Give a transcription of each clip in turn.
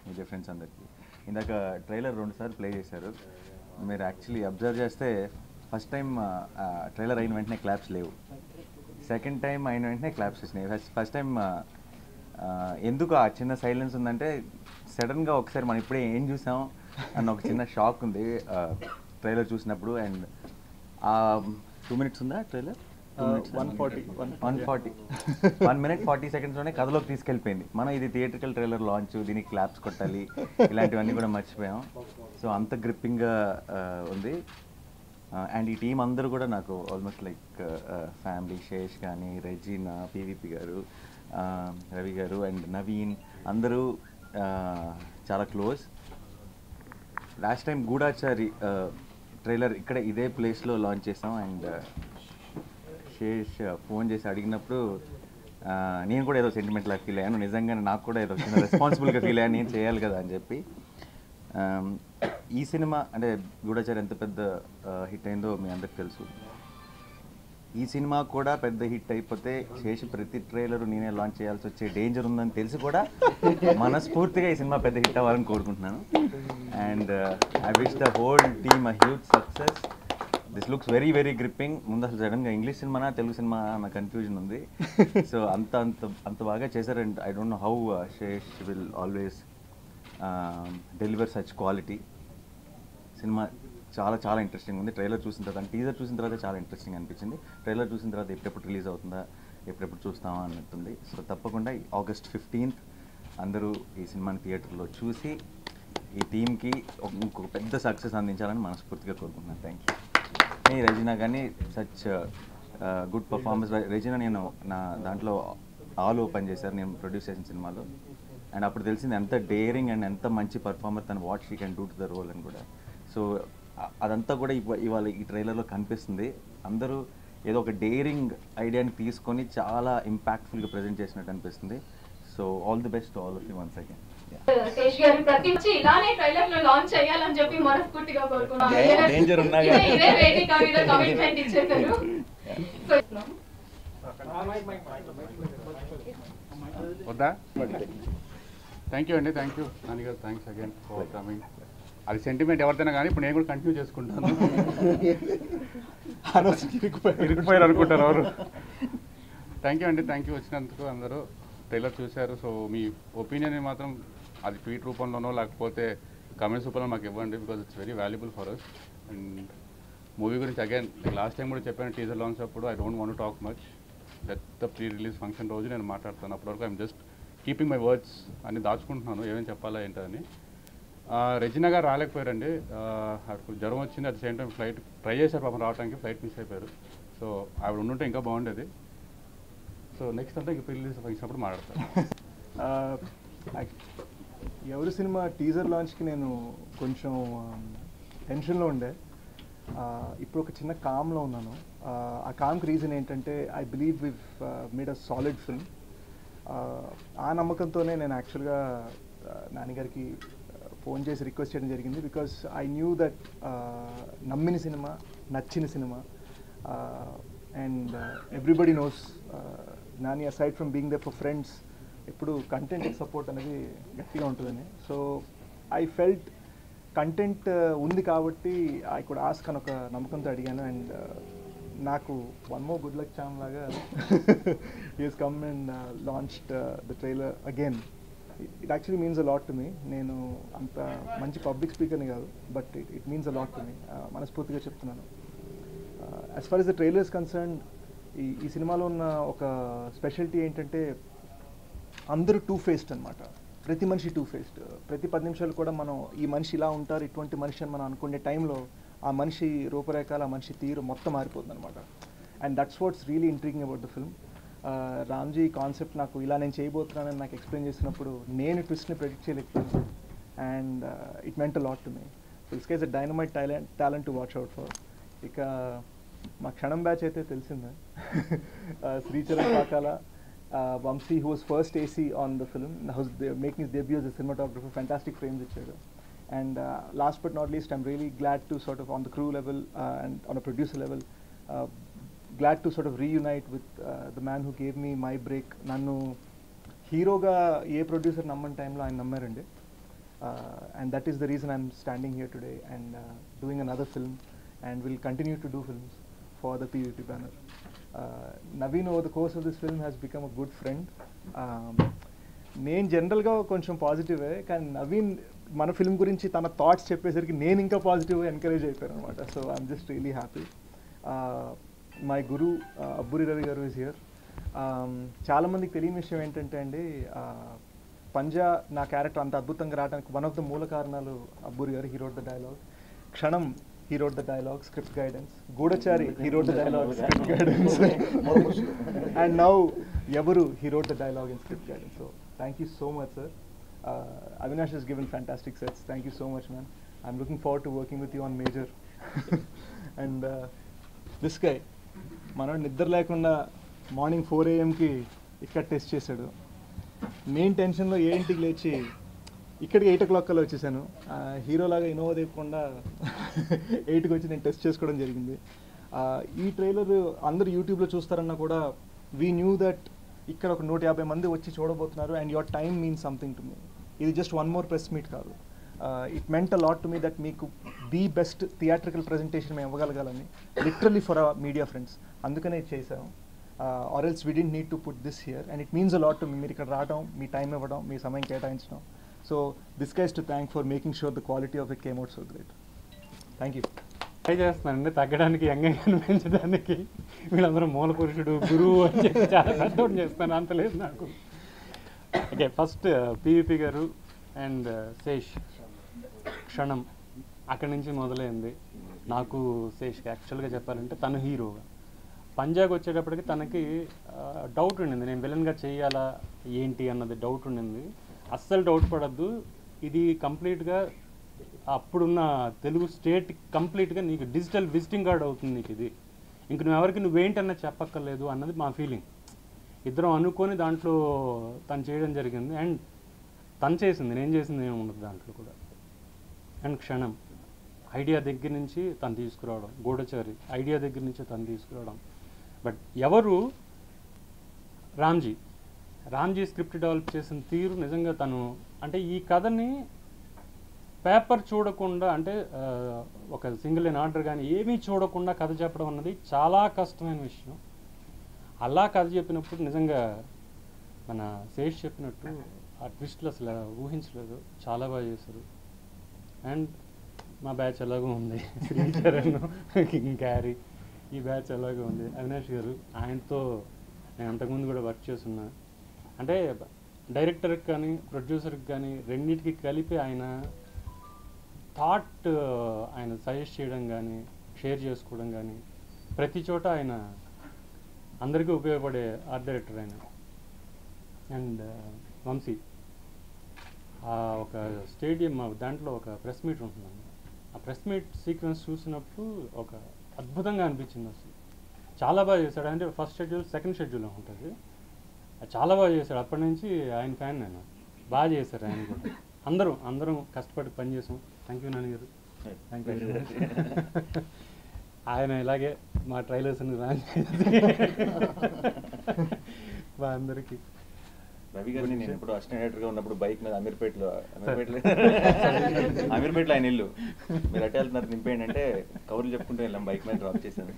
Media friends అందరికీ ఇందాక trailer రెండుసార్లు ప్లే చేశారు మీరు యాక్చువల్లీ అబ్జర్వ్ చేస్తే ఫస్ట్ టైం ట్రైలర్ అయిన వెంటనే క్లాప్స్ లేవు సెకండ్ టైం అయిన వెంటనే క్లాప్స్ వచ్చినాయి ఫస్ట్ ఫస్ట్ టైం ఎందుకు ఆ చిన్న సైలెన్స్ ఉందంటే సడన్గా ఒకసారి మనం ఇప్పుడే ఏం చూసాం అన్న ఒక చిన్న షాక్ ఉంది ట్రైలర్ చూసినప్పుడు అండ్ టూ మినిట్స్ ఉందా trailer one forty one one forty one minute forty సెకండ్స్లోనే కథలోకి తీసుకెళ్ళిపోయింది మనం ఇది థియేట్రికల్ ట్రైలర్ లాంచ్ దీనికి క్లాప్స్ కొట్టాలి ఇలాంటివన్నీ కూడా మర్చిపోయాం సో అంత గ్రిప్పింగ్గా ఉంది అండ్ ఈ టీం అందరూ కూడా నాకు ఆల్మోస్ట్ లైక్ ఫ్యామిలీ శేష్ కానీ రెజీనా పీవీపీ గారు uh, రవి గారు అండ్ నవీన్ అందరూ uh, చాలా close last time Goodachari trailer ఇక్కడ ఇదే ప్లేస్లో లాంచ్ చేసాం అండ్ శేష్ ఫోన్ చేసి అడిగినప్పుడు ఆ, నేను కూడా ఏదో సెంటిమెంట్ లాగా ఫీల్ అయ్యాను నిజంగా నాకు కూడా ఏదో చిన్న రెస్పాన్సిబుల్గా ఫీల్ అయ్యాను నేను చేయాలి కదా అని చెప్పి ఆమ్, ఈ సినిమా అంటే గూఢాచారి ఎంత పెద్ద హిట్ అయిందో మీ అందరికి తెలుసు ఈ సినిమా కూడా పెద్ద హిట్ అయిపోతే చేసి ప్రతి ట్రైలర్ నేనే లాంచ్ చేయాల్సి వచ్చే డేంజర్ ఉందని తెలిసి కూడా మనస్ఫూర్తిగా ఈ సినిమా పెద్ద హిట్ అవ్వాలని కోరుకుంటున్నాను and I wish the whole team a huge success this looks very very gripping ముందు అసలు సడన్గా ఇంగ్లీష్ సినిమానా తెలుగు సినిమా అన్న కన్ఫ్యూజన్ ఉంది సో అంత అంత అంత బాగా చేశారు and I don't know how Sesh will always deliver such quality cinema చాలా చాలా ఇంట్రెస్టింగ్ ఉంది ట్రైలర్ చూసిన తర్వాత టీజర్ చూసిన తర్వాత చాలా ఇంట్రెస్టింగ్ అనిపించింది ట్రైలర్ చూసిన తర్వాత ఎప్పుడెప్పుడు రిలీజ్ అవుతుందా ఎప్పుడెప్పుడు చూస్తామా అన్నట్టుంది సో తప్పకుండా ఆగస్ట్ ఫిఫ్టీన్త్ అందరూ ఈ సినిమాని థియేటర్లో చూసి ఈ టీంకి ఇంకొక పెద్ద సక్సెస్ అందించాలని మనస్ఫూర్తిగా కోరుకుంటున్నాను థ్యాంక్ యూ రెజినా కానీ సచ్ గుడ్ పర్ఫార్మెన్స్ రెజినా నేను నా దాంట్లో ఆల్ ఓపెన్ చేశారు నేను ప్రొడ్యూస్ చేసిన సినిమాలో అండ్ అప్పుడు తెలిసింది ఎంత డేరింగ్ అండ్ ఎంత మంచి పర్ఫార్మర్ తను what she can do to the role అని కూడా సో అదంతా కూడా ఇవ- ఇవాళ ఈ ట్రైలర్లో కనిపిస్తుంది అందరూ ఏదో ఒక డేరింగ్ ఐడియాని తీసుకొని చాలా ఇంపాక్ట్ఫుల్గా ప్రజెంట్ చేసినట్టు అనిపిస్తుంది so all the best all of you once again Sesh garu ప్రతి వచ్చి ఇలానే ట్రైలర్ లో లాంచ్ చేయాలని చెప్పి మనస్ఫూర్తిగా కోరుకున్నాను దే- danger ఉన్నా ఇదే- కానీ. ఇదే వేదిక మీద కమిట్మెంట్ ఇచ్చేసారు సో, వద్దా థ్యాంక్ యూ అండి thank you Nani garu thanks again for coming అది సెంటిమెంట్ ఎవరిదైనా కానీ ఇప్పుడు నేను కూడా కంటిన్యూ చేసుకుంటాను ఇరిగిపోయారు అనుకుంటారు ఎవరు థ్యాంక్ యూ అండి థ్యాంక్ యూ వచ్చినందుకు అందరూ ట్రైలర్ చూశారు సో మీ ఒపీనియన్ మాత్రం అది ట్వీట్ రూపంలోనో లేకపోతే కమెంట్స్ రూపంలో మాకు ఇవ్వండి because it's very valuable for us and movie గురించి అగైన్ లాస్ట్ టైం కూడా చెప్పాను టీజర్ లాంచ్ అప్పుడు I don't want talk much that the pre release function రోజు నేను మాట్లాడతాను అప్పటివరకు I'm just keeping my words అని దాచుకుంటున్నాను ఏమేమి చెప్పాలా ఏంటని రెజినా గారు రాలేకపోయారండి ఆ, ఆవిడకు జ్వరం వచ్చింది at same time flight try చేశారు పాపం రావడానికి ఫ్లైట్ మిస్ అయిపోయారు సో ఆవిడ ఉండుంటే ఇంకా బాగుండేది సో నెక్స్ట్ అంతా ఇంకా ప్రీ రిలీజ్ ఫంక్షన్ అప్పుడు మాట్లాడతాను ఎవరి సినిమా టీజర్ లాంచ్కి నేను కొంచెం టెన్షన్లో ఉండే ఆ, ఇప్పుడు ఒక చిన్న కామ్లో ఉన్నాను ఆ, ఆ కామ్కి రీజన్ ఏంటంటే I believe we've made a solid film ఆ నమ్మకంతోనే నేను యాక్చువల్గా నాన్నగారికి ఫోన్ చేసి రిక్వెస్ట్ చేయడం జరిగింది బికాస్ ఐ న్యూ దట్ నమ్మిన సినిమా నచ్చిన cinema and everybody knows Nani aside from being there for friends ఎప్పుడు కంటెంట్ సపోర్ట్ అనేది గట్టిగా ఉంటుందని సో ఐ ఫెల్ట్ కంటెంట్ ఉంది కాబట్టి ఐ కుడ్ ఆస్క్ అని ఒక నమ్మకంతో అడిగాను అండ్ నాకు one more good luck charm లాగా is come and launched the trailer again it actually means a lot to me నేను అంత మంచి పబ్లిక్ స్పీకర్ని కాదు but it it means a lot to me మనస్ఫూర్తిగా చెప్తున్నాను as far as the trailer is concern ఈ ఈ సినిమాలో ఉన్న ఒక స్పెషాలిటీ ఏంటంటే అందరూ టూ ఫేస్డ్ అనమాట ప్రతి మనిషి టూ ఫేస్డ్ ప్రతి పది నిమిషాలు కూడా మనం ఈ మనిషి ఇలా ఉంటారు ఇటువంటి మనిషి అని మనం అనుకునే టైంలో ఆ మనిషి రూపురేఖలు ఆ మనిషి తీరు మొత్తం మారిపోతుంది అనమాట and that's what's really intriguing about the film Ramji concept నాకు ఇలా నేను చేయబోతున్నానని నాకు ఎక్స్ప్లెయిన్ చేసినప్పుడు నేను ట్విస్ట్ని ప్రెడిక్ట్ చేయలేకపోయాను and it meant lot to me it's case dynamite talent talent to watch out for ఇక మా క్షణం బ్యాచ్ అయితే తెలిసిందే Sricharan Pakala Vamshi who was first AC on the film house making his debut as a cinematographer fantastic frames ఇచ్చాడు and last but not least I'm really glad to sort of on the crew level and on a producer level glad to sort of reunite with the man who gave me my break నన్ను హీరోగా ఏ producer నమ్మని టైంలో ఆయన నమ్మారండి and that is the reason I'm standing here today and doing another film and will continue to do films for the PVP banner Naveen over the course of this film has become a good friend నేను జనరల్గా కొంచెం పాజిటివే కానీ నవీన్ మన film గురించి తన thoughts చెప్పేసరికి నేను ఇంకా పాజిటివ్ ఎంకరేజ్ అయిపోయాను అనమాట so I'm just really happy my guru Abburi Ravi garu is here చాలామందికి తెలియని విషయం ఏంటంటే అండి uh, పంజా నా క్యారెక్టర్ అంత అద్భుతంగా రావడానికి వన్ ఆఫ్ ద మూల కారణాలు Abburi garu he wrote the dialogue Kshanam he wrote the dialogue script guidance Goodachari he wrote the dialogue script guidance and now Evaru he wrote the dialogue in script guidance so thank you so much sir Avinash has given fantastic sets thank you so much man i'm looking forward to working with you on major and uh, this guy మనోడు నిద్ర లేకుండా morning four ఏఎంకి ఇక్కడ test చేశాడు main టెన్షన్లో ఏంటికి లేచి ఇక్కడికి eight ఓ clock కల్లా వచ్చేసాను హీరోలాగా ఇన్నోవా తెప్పకుండా ఎయిట్కి వచ్చి నేను టెస్ట్ చేసుకోవడం జరిగింది ఆ, ఈ ట్రైలర్ అందరూ యూట్యూబ్లో చూస్తారన్నా కూడా వీ న్యూ దట్ ఇక్కడ ఒక నూట యాభై మంది వచ్చి చూడబోతున్నారు and your time means something to me ఇది just one more press meet కాదు it meant a lot to me that మీకు ది బెస్ట్ థియేట్రికల్ ప్రజెంటేషన్ మేము ఇవ్వగలగాలని literally for a media friends అందుకనే ఇది చేసాము or else we didn't need to put this here and it means a lot to me మీరు ఇక్కడ రావడం మీ టైం ఇవ్వడం మీ సమయం కేటాయించడం so this guys to thank for making sure the quality of it came out so great thank you try చేస్తున్నానండి తగ్గడానికి యంగంగా అనిపించడానికి వీళ్ళందరూ మూల పురుషుడు గురువు అని చెప్పి చాలా పెద్దోడు చేస్తాను అంత లేదు నాకు okay first PVP garu and Sesh Kshanam అక్కడి నుంచి మొదలైంది నాకు శేష్కి యాక్చువల్గా చెప్పాలంటే తను హీరోగా పంజాబ్ వచ్చేటప్పటికి తనకి డౌట్ ఉండింది నేను విలన్గా చేయాలా ఏంటి అన్నది డౌట్ ఉండింది అస్సలు డౌట్ పడద్దు ఇది కంప్లీట్గా అప్పుడున్న తెలుగు స్టేట్ కంప్లీట్గా నీకు డిజిటల్ విజిటింగ్ కార్డ్ అవుతుంది నీకు ఇది ఇంక నువ్వు ఎవరికి నువ్వేంటన్నది చెప్పక్కర్లేదు అన్నది మా ఫీలింగ్ ఇద్దరం అనుకొని దాంట్లో తను చేయడం జరిగింది అండ్ తను చేసింది నేను చేసింది ఏమి ఉండదు దాంట్లో కూడా అండ్ క్షణం ఐడియా దగ్గర నుంచి తను తీసుకురావడం గూఢచారి ఐడియా దగ్గర నుంచి తను తీసుకురావడం బట్ ఎవరు రామ్జీ రామ్జీ స్క్రిప్ట్ డెవలప్ చేసిన తీరు నిజంగా తను అంటే ఈ కథని పేపర్ చూడకుండా అంటే ఆ, ఒక సింగిల్ ఇన్ ఆర్డర్ కానీ ఏమీ చూడకుండా కథ చెప్పడం అన్నది చాలా కష్టమైన విషయం అలా కథ చెప్పినప్పుడు నిజంగా మన శేష్ చెప్పినట్టు ఆ ట్విస్ట్లు అసలు ఊహించలేదు చాలా బాగా చేశారు అండ్ మా బ్యాచ్ ఎలాగో ఉంది శ్రీచరణ్ కింగ్ క్యారీ ఈ బ్యాచ్ ఎలాగో ఉంది అవినాష్ గారు ఆయనతో నేను అంతకుముందు కూడా వర్క్ చేస్తున్నా అంటే డైరెక్టర్కి కానీ ప్రొడ్యూసర్కి కానీ రెండింటికి కలిపి ఆయన థాట్ ఆయన సజెస్ట్ చేయడం కానీ షేర్ చేసుకోవడం కానీ ప్రతి చోట ఆయన అందరికీ ఉపయోగపడే ఆర్ట్ డైరెక్టర్ ఆయన అండ్ వంశీ ఆ ఒక స్టేడియం ఆ దాంట్లో ఒక ప్రెస్ మీట్ ఉంటుందండి ఆ ప్రెస్ మీట్ సీక్వెన్స్ చూసినప్పుడు ఒక అద్భుతంగా అనిపించింది అసలు చాలా బాగా చేశాడు అంటే ఫస్ట్ షెడ్యూల్ సెకండ్ షెడ్యూల్ ఉంటుంది అది చాలా బాగా చేశాడు అప్పటి నుంచి ఆయన ఫ్యాన్ నేను బాగా చేశారు ఆయన కూడా అందరం అందరం కష్టపడి పనిచేసాం థ్యాంక్ యూ నాన్న గారు థ్యాంక్ యూ ఆయన ఇలాగే మా ట్రైలర్స్ని రాన్ చేసి మా అందరికీ రవి గారిని నేను ఇప్పుడు అసిస్టెంట్ డైరెక్టర్ గా ఉన్నప్పుడు బైక్ మీద అమీర్పేటలో అమీర్పేటలో అమీర్పేటలో ఆయన ఇల్లు మీరు అటే వెళ్తున్నారు నింపేయండి అంటే కౌరులు చెప్పుకుంటూ వెళ్ళాం బైక్ మీద డ్రాప్ చేశాను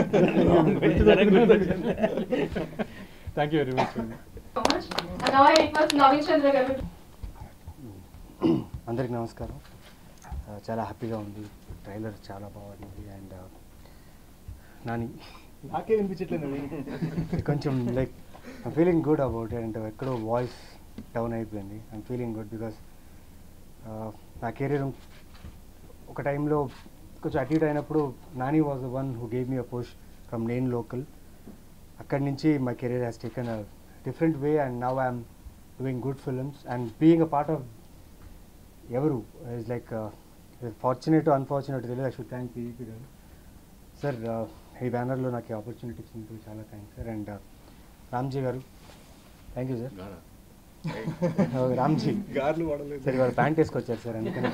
థ్యాంక్ యూ వెరీ మచ్ అండి so much. And now I request Naveen Chandra garu. అందరికి నమస్కారం ఆ, చాలా హ్యాపీగా ఉంది ట్రైలర్ చాలా బాగుంది అండ్ నాని నాకే వినిపించట్లేదు కొంచెం like I'm feeling good about it అంటే ఎక్కడో వాయిస్ డౌన్ అయిపోయింది ఐమ్ ఫీలింగ్ గుడ్ బికాస్ నా కెరీర్ ఒక టైంలో కొంచెం అటు ఇటు అయినప్పుడు Nani was the one who gave me a push from నేను లోకల్ అక్కడి నుంచి my career has taken a different way and now I'm doing good films and being a part of Evaru is like fortunate unfortunate తెలియదు I should thank PVP గారు sir ఈ బ్యానర్లో నాకు opportunity ఇచ్చినందుకు చాలా thanks sir and Ramji garu thank you sir Ramji గార్లు వాడలేదు sir ఇవాళ ప్యాంట్ వేసుకొచ్చారు సార్ అందుకని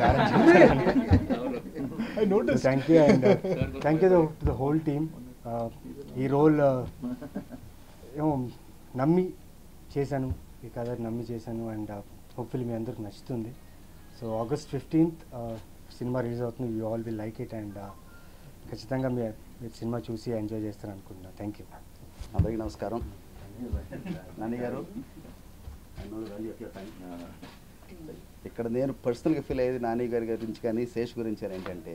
I notice thank you and thank you to the whole team ఈ రోల్ ఏమో నమ్మి చేశాను ఈ కథ నమ్మి చేశాను అండ్ హోప్ఫుల్లీ మీ అందరికి నచ్చుతుంది so August fifteenth cinema release అవుతుంది you all will like it and ఖచ్చితంగా మీరు మీరు సినిమా చూసి ఎంజాయ్ చేస్తారు అనుకుంటున్నాను థ్యాంక్ యూ అందరికీ నమస్కారం నాని గారు ఇక్కడ నేను పర్సనల్గా ఫీల్ అయ్యేది నాని గారి గురించి కానీ శేష్ గురించి అని ఏంటంటే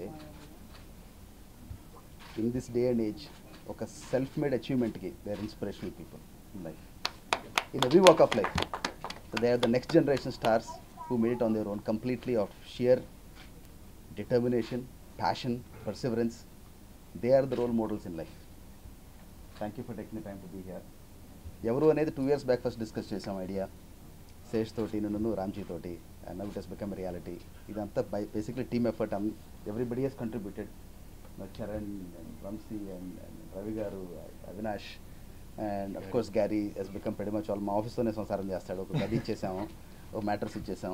in this day and age ఒక సెల్ఫ్ మేడ్ అచీవ్మెంట్కి they are inspirational people in life in every walk of life so they are the next generation stars who made it on their own completely of sheer determination passion perseverance they are the role models in life thank you for taking time to be here ఎవరు అనేది two years back first discuss చేసాం idea Sesh తోటి నన్ను రామ్జీ తోటి and now it has become reality ఇదంతా by basically team effort everybody has contributed Charan and Vamshi and Ravi garu Avinash and of course Gary has become pretty much వాళ్ళు మా ఆఫీస్లోనే సంసారం చేస్తాడు ఒక గది ఇచ్చేసాము ఒక మ్యాటర్స్ ఇచ్చేసాం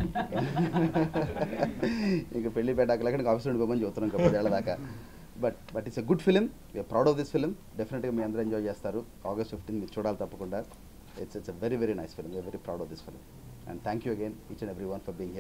ఇంకా పెళ్లి పెట్టాక ఆఫీస్ నుండి పోమని చెబుతున్నాం ఇంకా పదేళ్ల దాకా but but it's a good film we're proud of this film డెఫినెట్గా మీ అందరూ ఎంజాయ్ చేస్తారు ఆగస్ట్ ఫిఫ్టీన్ మీరు చూడాలి తప్పకుండా it's it's a very very nice film we're very proud of this film and thank you again each and every one for being